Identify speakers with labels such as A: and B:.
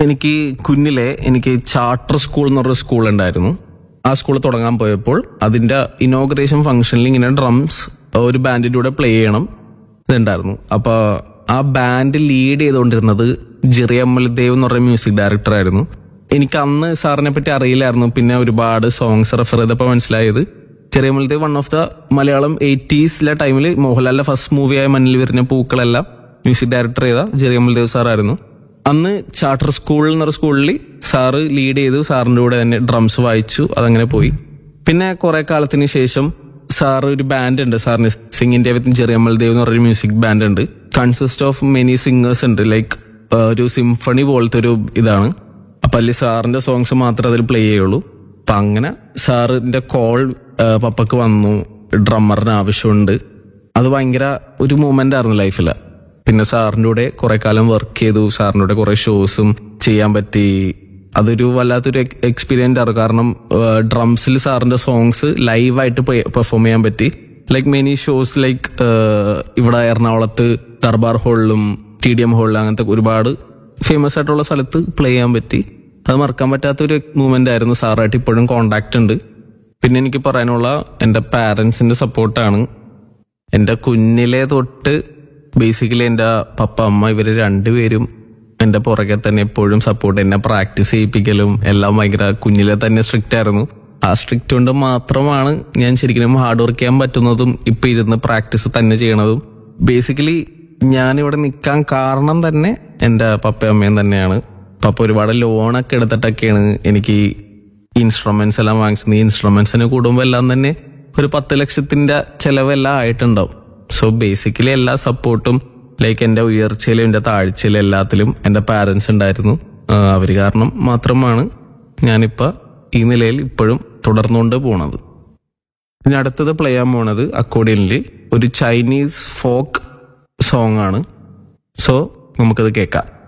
A: എനിക്ക് കുഞ്ഞിലെ എനിക്ക് ചാർട്ടർ സ്കൂൾ എന്ന് പറഞ്ഞ സ്കൂൾ ഉണ്ടായിരുന്നു ആ സ്കൂൾ തുടങ്ങാൻ പോയപ്പോൾ അതിന്റെ ഇനോഗ്രേഷൻ ഫംഗ്ഷനിൽ ഇങ്ങനെ ഡ്രംസ് ഒരു ബാൻഡിന്റെ കൂടെ പ്ലേ ചെയ്യണം ഇതുണ്ടായിരുന്നു അപ്പൊ ആ ബാൻഡ് ലീഡ് ചെയ്തുകൊണ്ടിരുന്നത് ജിറിയ അമൽദേവ് എന്ന് പറഞ്ഞ മ്യൂസിക് ഡയറക്ടർ ആയിരുന്നു എനിക്ക് അന്ന് സാറിനെ പറ്റി അറിയില്ലായിരുന്നു പിന്നെ ഒരുപാട് സോങ്സ് റെഫർ ചെയ്തപ്പോൾ മനസ്സിലായത് ചെറിയ Amaldev one of the Malayalam എയ്റ്റീസിലെ ടൈമിൽ മോഹൻലാലിന്റെ ഫസ്റ്റ് മൂവിയായ മണ്ണിൽ വരുന്ന പൂക്കളെല്ലാം മ്യൂസിക് ഡയറക്ടർ ചെയ്ത ജെറി അമൽദേവ് സാറായിരുന്നു അന്ന് ചാർട്ടർ സ്കൂൾ എന്ന് പറഞ്ഞ സ്കൂളിൽ സാറ് ലീഡ് ചെയ്തു സാറിന്റെ കൂടെ തന്നെ ഡ്രംസ് വായിച്ചു അതങ്ങനെ പോയി പിന്നെ കുറെ കാലത്തിന് ശേഷം സാർ ഒരു ബാൻഡ് ഉണ്ട് സാറിന് sing India with Jerry Amaldev എന്ന് പറഞ്ഞൊരു മ്യൂസിക് ബാൻഡ് ഉണ്ട് കൺസിസ്റ്റ് ഓഫ് മെനി സിംഗേഴ്സ് ഉണ്ട് ലൈക്ക് ഒരു സിംഫണി പോലത്തെ ഒരു ഇതാണ് അപ്പൊ അതിൽ സാറിന്റെ സോങ്സ് മാത്രമേ അതിൽ പ്ലേ ചെയ്യുള്ളൂ അപ്പൊ അങ്ങനെ സാറിന്റെ കോൾ പപ്പക്ക് വന്നു ഡ്രമ്മറിന് ആവശ്യമുണ്ട് അത് ഭയങ്കര ഒരു മൂമെന്റ് ആയിരുന്നു ലൈഫിൽ പിന്നെ സാറിന്റെ കൂടെ കുറെ കാലം വർക്ക് ചെയ്തു സാറിന്റെ കൂടെ കുറെ ഷോസും ചെയ്യാൻ പറ്റി അതൊരു വല്ലാത്തൊരു എക്സ്പീരിയൻസ് ആയിരുന്നു കാരണം ഡ്രംസിൽ സാറിന്റെ സോങ്സ് ലൈവായിട്ട് പെർഫോം ചെയ്യാൻ പറ്റി ലൈക്ക് മെനി ഷോസ് ലൈക്ക് ഇവിടെ എറണാകുളത്ത് ദർബാർ ഹോളിലും ടി ഡി എം ഹോളിലും അങ്ങനത്തെ ഒരുപാട് ഫേമസ് ആയിട്ടുള്ള സ്ഥലത്ത് പ്ലേ ചെയ്യാൻ പറ്റി അത് മറക്കാൻ പറ്റാത്തൊരു മൂമെന്റ് ആയിരുന്നു സാറായിട്ട് ഇപ്പോഴും കോണ്ടാക്ട് ഉണ്ട് പിന്നെ എനിക്ക് പറയാനുള്ള എൻ്റെ പാരൻസിന്റെ സപ്പോർട്ടാണ് എൻ്റെ കുഞ്ഞിലെ തൊട്ട് ബേസിക്കലി എൻ്റെ പപ്പ അമ്മ ഇവര് രണ്ടുപേരും എൻ്റെ പുറകെ തന്നെ എപ്പോഴും സപ്പോർട്ട് എന്നെ പ്രാക്ടീസ് ചെയ്യിപ്പിക്കലും എല്ലാം ഭയങ്കര കുഞ്ഞിലെ തന്നെ സ്ട്രിക്റ്റ് ആയിരുന്നു ആ സ്ട്രിക്റ്റ് കൊണ്ട് മാത്രമാണ് ഞാൻ ശരിക്കും ഹാർഡ് വർക്ക് ചെയ്യാൻ പറ്റുന്നതും ഇപ്പൊ ഇരുന്ന് പ്രാക്ടീസ് തന്നെ ചെയ്യണതും ബേസിക്കലി ഞാനിവിടെ നിൽക്കാൻ കാരണം തന്നെ എൻ്റെ പപ്പയും അമ്മയും തന്നെയാണ് പപ്പ ഒരുപാട് ലോണൊക്കെ എടുത്തിട്ടൊക്കെയാണ് എനിക്ക് ഇൻസ്ട്രുമെന്റ്സ് എല്ലാം വാങ്ങിച്ചത് ഈ ഇൻസ്ട്രുമെന്റ്സിന് കൂടുമ്പോൾ എല്ലാം തന്നെ ഒരു പത്ത് ലക്ഷത്തിന്റെ ചെലവെല്ലാം ആയിട്ടുണ്ടാവും സോ ബേസിക്കലി എല്ലാ സപ്പോർട്ടും ലൈക്ക് എന്റെ ഉയർച്ചയിലും എന്റെ താഴ്ചയിലും എല്ലാത്തിലും എന്റെ പാരന്റ്സ് ഉണ്ടായിരുന്നു ആ, അവര് കാരണം മാത്രമാണ് ഞാനിപ്പോ ഈ നിലയിൽ ഇപ്പോഴും തുടർന്നുകൊണ്ട് പോണത് പിന്നെ അടുത്തത് പ്ലേ ചെയ്യാൻ പോണത് അക്കോർഡിയനിൽ ഒരു ചൈനീസ് ഫോക്ക് സോങ് ആണ് സോ നമുക്കത് കേൾക്കാം